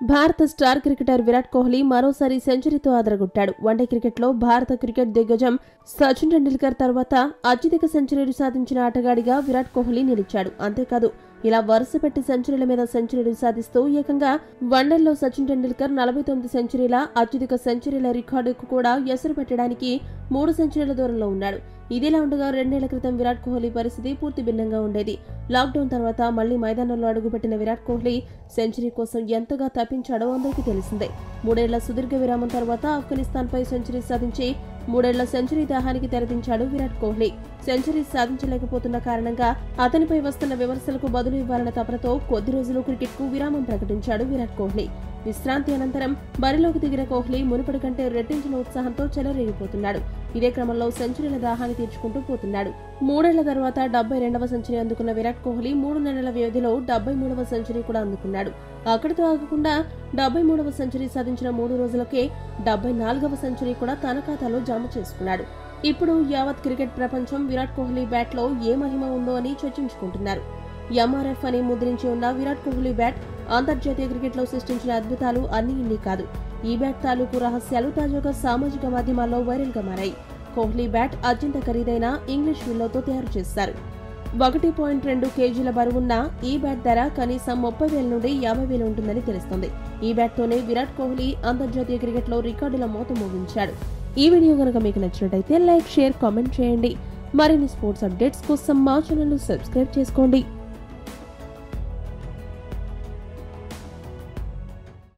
భారత star cricketer Virat Kohli మరోసారి సెంచరీతో అదరగొట్టాడు వన్డే క్రికెట్లో భారత క్రికెట్ దిగ్గజం సచిన్ టెండూల్కర్ తర్వాత అత్యధిక సెంచరీలు సాధించిన ఆటగాడిగా విరాట్ కోహ్లీ నిలిచాడు అంతేకాదు ఇలా వరుస పెట్టి సెంచరీల మీద సెంచరీలు సాధిస్తూ ఏకంగా వన్డేల్లో సచిన్ టెండూల్కర్ నలభై తొమ్మిది సెంచరీల అత్యధిక సెంచరీల రికార్డుకు కూడా ఎసరు పెట్టడానికి మూడు సెంచరీల దూరంలో ఉన్నాడు ఇదిలా ఉండగా రెండేళ్ల క్రితం విరాట్ కోహ్లీ పరిస్థితి పూర్తి భిన్నంగా ఉండేది లాక్డౌన్ తర్వాత మళ్లీ మైదానంలో అడుగుపెట్టిన విరాట్ కోహ్లీ సెంచరీ కోసం ఎంతగా తప్పించాడో అందరికీ తెలిసిందే మూడేళ్ల సుదీర్ఘ విరామం తర్వాత ఆఫ్ఘనిస్తాన్పై సెంచరీ సాధించి మూడేళ్ల సెంచరీ దాహానికి తెరదించాడు విరాట్ కోహ్లీ సెంచరీ సాధించలేకపోతున్న కారణంగా అతనిపై వస్తున్న విమర్శలకు బదులు ఇవ్వాలన్న తపనతో కొద్ది రోజులు క్రికెట్ కు విరామం ప్రకటించాడు విరాట్ కోహ్లీ విశ్రాంతి అనంతరం బరిలోకి దిగిన కోహ్లీ మునుపటి కంటే రెట్టించిన ఉత్సాహంతో చెలరేగిపోతున్నాడు ఇదే క్రమంలో సెంచరీల దాహాన్ని తీర్చుకుంటూ పోతున్నాడు మూడేళ్ల తర్వాత డెబ్బై రెండవ సెంచరీ అందుకున్న విరాట్ కోహ్లీ మూడు నెలల వ్యవధిలో డెబ్బై మూడవ సెంచరీ కూడా అందుకున్నాడు అక్కడితో ఆగకుండా డెబ్బై మూడవ సెంచరీ సాధించిన మూడు రోజులకే డెబ్బై నాలుగవ సెంచరీ కూడా తన ఖాతాలో జమ చేసుకున్నాడు ఇప్పుడు యావత్ క్రికెట్ ప్రపంచం విరాట్ కోహ్లీ బ్యాట్లో ఏ మహిమ ఉందో అని చర్చించుకుంటున్నారు ఎంఆర్ఎఫ్ అని ముద్రించి ఉన్న విరాట్ కోహ్లీ బ్యాట్ అంతర్జాతీయ క్రికెట్లో సృష్టించిన అద్భుతాలు అన్ని ఇన్ని కాదు ఈ బ్యాట్ తాలూకు రహస్యాలు తాజాగా సామాజిక మాధ్యమాల్లో వైరల్ గా మారాయి కోహ్లీ బ్యాట్ అత్యంత ఖరీదైన ఇంగ్లీష్ విల్లోతో తయారు చేస్తారు ఒకటి పాయింట్ రెండు కేజీల బరువున్న ఈ బ్యాట్ ధర కనీసం ముప్పై వేల నుండి యాభై వేలు ఉంటుందని తెలుస్తోంది ఈ బ్యాట్ తోనే విరాట్ కోహ్లీ అంతర్జాతీయ క్రికెట్లో రికార్డుల మోత మోగించాడు ఈ వీడియో కనుక మీకు నచ్చినట్టయితే లైక్ షేర్ కామెంట్ చేయండి మరిన్ని స్పోర్ట్స్ అప్డేట్స్ కోసం మా ఛానల్ సబ్స్క్రైబ్ చేసుకోండి